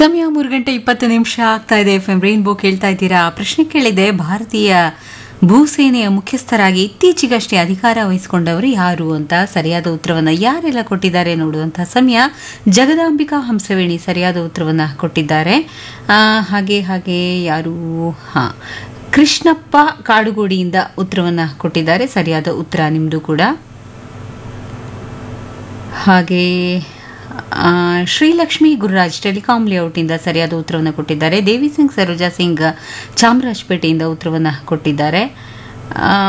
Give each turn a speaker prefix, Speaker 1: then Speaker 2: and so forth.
Speaker 1: ಸಮಯ ಮೂರು ಗಂಟೆ ಇಪ್ಪತ್ತು ನಿಮಿಷ ಆಗ್ತಾ ಇದೆ ಎಫ್ ಎಂ ರೈನ್ಬೋ ಕೇಳ್ತಾ ಇದ್ದೀರಾ ಪ್ರಶ್ನೆ ಕೇಳಿದೆ ಭಾರತೀಯ ಭೂಸೇನೆಯ ಮುಖ್ಯಸ್ಥರಾಗಿ ಇತ್ತೀಚೆಗಷ್ಟೇ ಅಧಿಕಾರ ವಹಿಸಿಕೊಂಡವರು ಯಾರು ಅಂತ ಸರಿಯಾದ ಉತ್ತರವನ್ನ ಯಾರೆಲ್ಲ ಕೊಟ್ಟಿದ್ದಾರೆ ನೋಡುವಂತಹ ಸಮಯ ಜಗದಾಂಬಿಕಾ ಹಂಸವೇಣಿ ಸರಿಯಾದ ಉತ್ತರವನ್ನ ಕೊಟ್ಟಿದ್ದಾರೆ ಆ, ಹಾಗೆ ಹಾಗೆ ಯಾರು ಹಾ ಕೃಷ್ಣಪ್ಪ ಕಾಡುಗೋಡಿಯಿಂದ ಉತ್ತರವನ್ನ ಕೊಟ್ಟಿದ್ದಾರೆ ಸರಿಯಾದ ಉತ್ತರ ನಿಮ್ದು ಕೂಡ ಹಾಗೆ ಆ, ಶ್ರೀಲಕ್ಷ್ಮಿ ಗುರುರಾಜ್ ಟೆಲಿಕಾಂ ಲೇಔಟಿಂದ ಸರಿಯಾದ ಉತ್ತರವನ್ನು ಕೊಟ್ಟಿದ್ದಾರೆ ದೇವಿ ಸಿಂಗ್ ಸರೋಜಾ ಸಿಂಗ್ ಚಾಮರಾಜಪೇಟೆಯಿಂದ ಉತ್ತರವನ್ನು ಕೊಟ್ಟಿದ್ದಾರೆ ಆ,